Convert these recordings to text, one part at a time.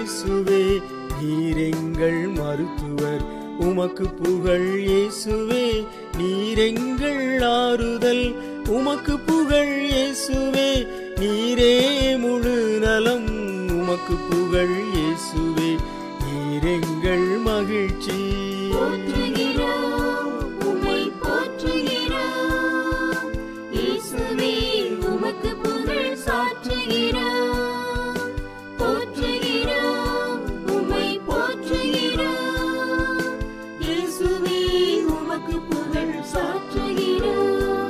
இயேசுவே நீரெங்கள் மருத்துவர் உமக்கு புகழ் இயேசுவே நீரெங்கள் ஆறுதல் உமக்கு புகழ் இயேசுவே நீரே முழு நலம் உமக்கு புகழ் இயேசுவே நீரெங்கள் மகிழ்ச்சி போற்றுகிறோம் உம்மை போற்றுகிறோம் இயேசுவே உமக்கு புகழ் சாற்றுகிறோம் போற்றுகிறோம் உம்மை போற்றுகிறோம் இயேசுவே உமக்கு புகழ் சாற்றுகிறோம்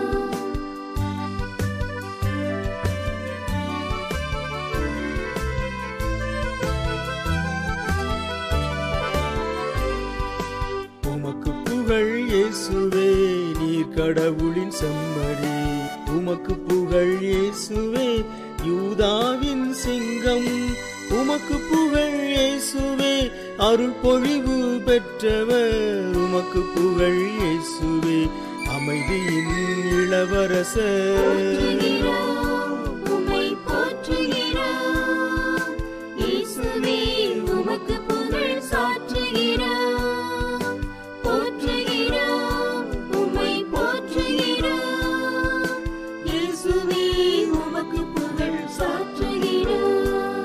உமக்கு புகழ் இயேசுவே நீர் கடவுளின் செம்மறி உமக்கு புகழ் இயேசுவே யூதாவின் சிங்கம் உமக்கு புகழ் இயேசுவே அருள் பொழிவு பெற்றவர் உமக்கு புகழ் இயேசுவே அமைதியின் இளவரசர் போற்றுகிறோம் உம்மை போற்றுகிறோம் இயேசுவே உமக்கு புகழ் சாற்றுகிறோம் போற்றுகிறோம் உம்மை போற்றுகிறோம் இயேசுவே உமக்கு புகழ் சாற்றுகிறோம்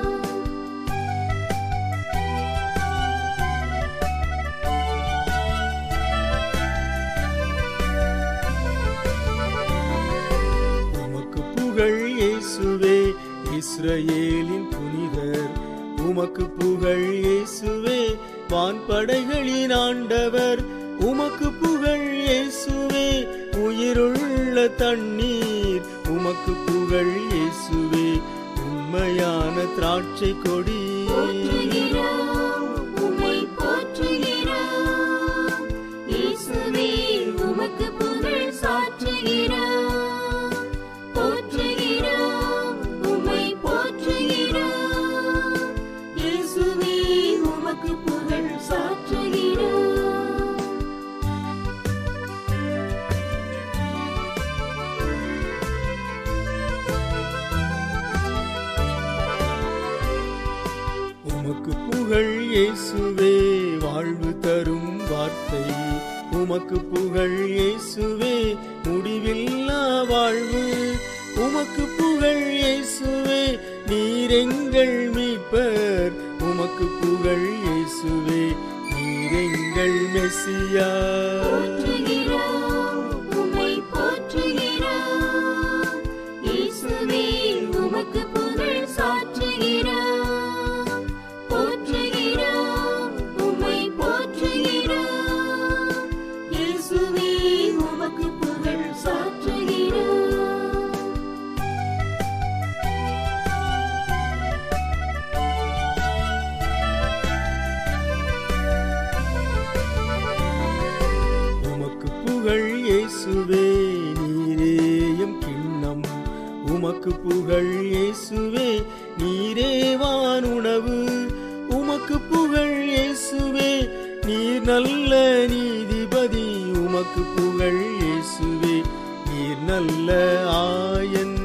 உமக்கு புகழ் இயேசுவே இஸ்ரவேலின் புனிதர் உமக்கு புகழ் இயேசுவே வான்படைகளின் ஆண்டவர் உமக்கு புகழ் இயேசுவே உயிருள்ள தண்ணீர் உமக்கு புகழ் இயேசுவே உண்மையான திராட்சை கொடி போற்றுகிறோம் உம்மை போற்றுகிறோம் இயேசுவே உமக்கு புகழ் சாற்றுகிறோம் போற்றுகிறோம் உம்மை போற்றுகிறோம் இயேசுவே உமக்கு புகழ் சாற்றுகிறோம் உமக்கு புகழ் இயேசுவே வாழ்வு தரும் வார்த்தை உமக்கு புகழ் இயேசுவே முடிவில்லா வாழ்வு உமக்கு புகழ் இயேசுவே நீரெங்கள் மீட்பர் உமக்கு புகழ் இயேசுவே நீரெங்கள் மெசியா போற்றுகிறோம் உம்மை போற்றுகிறோம் இயேசுவே உமக்கு புகழ் சாற்றுகிறோம் போற்றுகிறோம் உம்மை போற்றுகிறோம் இயேசுவே உமக்கு புகழ் சாற்றுகிறோம் உமக்கு புகழ் இயேசுவே நீரேயம் கிண்ணம் உமக்கு புகழ் இயேசுவே நீரே வானுணவு உமக்கு புகழ் இயேசுவே நீர் நல்ல நீதிபதி உமக்கு புகழ் இயேசுவே நீர் நல்ல ஆயன்